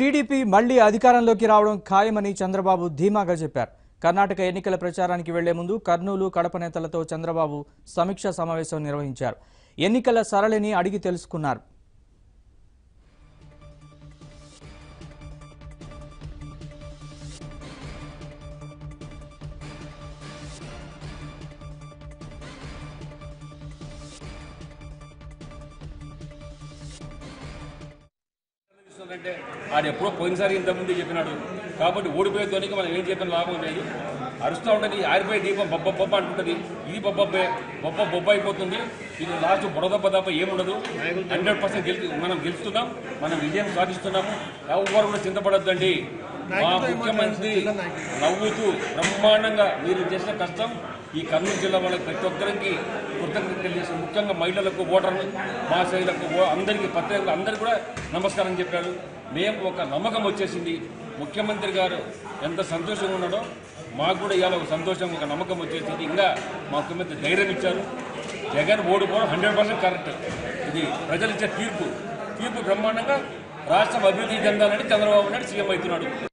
TDP మళ్లీ అధికారంలోకి రావడం ఖాయమని చంద్రబాబు ధీమాగా చెప్పారు కర్ణాటక ఎన్నికల ప్రచారానికి వెళ్లే ముందు కర్నూలు కడప నేతలతో చంద్రబాబు సమీక్షా సమావేశం నిర్వహించారు ఎన్నికల సరళిని అడిగి తెలుసుకున్నారు అంటే ఆడు ఎప్పుడో పోయినసారి ఇంతకుముందే చెప్పినాడు కాబట్టి ఓడిపోయే ధోనికి మనం ఏం చెప్పిన లాభం లేదు అరుస్తూ ఉంటుంది ఆరిపోయే దీపం బొబ్బ బొబ్బ అంటుంటుంది ఇది బొబ్బబ్బే బొబ్బ బొబ్బ అయిపోతుంది ఇది లాస్ట్ బుడదబ్బ తప్ప ఏముండదు హండ్రెడ్ పర్సెంట్ గెలి మనం గెలుస్తున్నాం మనం విజయం సాధిస్తున్నాము ఎవరు కూడా చింతపడొద్దండి మా ముఖ్యమంత్రి నవ్వుతూ బ్రహ్మాండంగా మీరు చేసిన కష్టం ఈ కర్నూలు జిల్లా వాళ్ళకి ప్రతి ఒక్కరికి కృతజ్ఞతలు తెలియజేసి ముఖ్యంగా మహిళలకు ఓటర్లు మహాశైలకు ఓ- అందరికీ ప్రత్యేకంగా అందరికీ కూడా నమస్కారం చెప్పారు మేము ఒక నమ్మకం వచ్చేసింది ముఖ్యమంత్రి గారు ఎంత సంతోషంగా ఉన్నాడో మాకు కూడా ఇవాళ ఒక సంతోషం ఒక నమ్మకం వచ్చేసింది ఇంకా మా ముఖ్యమంత్రి ధైర్యం ఇచ్చారు జగన్ ఓడిపోవడం హండ్రెడ్ పర్సెంట్ కరెక్ట్ ఇది ప్రజలు ఇచ్చే తీర్పు తీర్పు బ్రహ్మాండంగా రాష్ట్రం అభివృద్ధి చెందాలని చంద్రబాబు నాయుడు సీఎం అవుతున్నాడు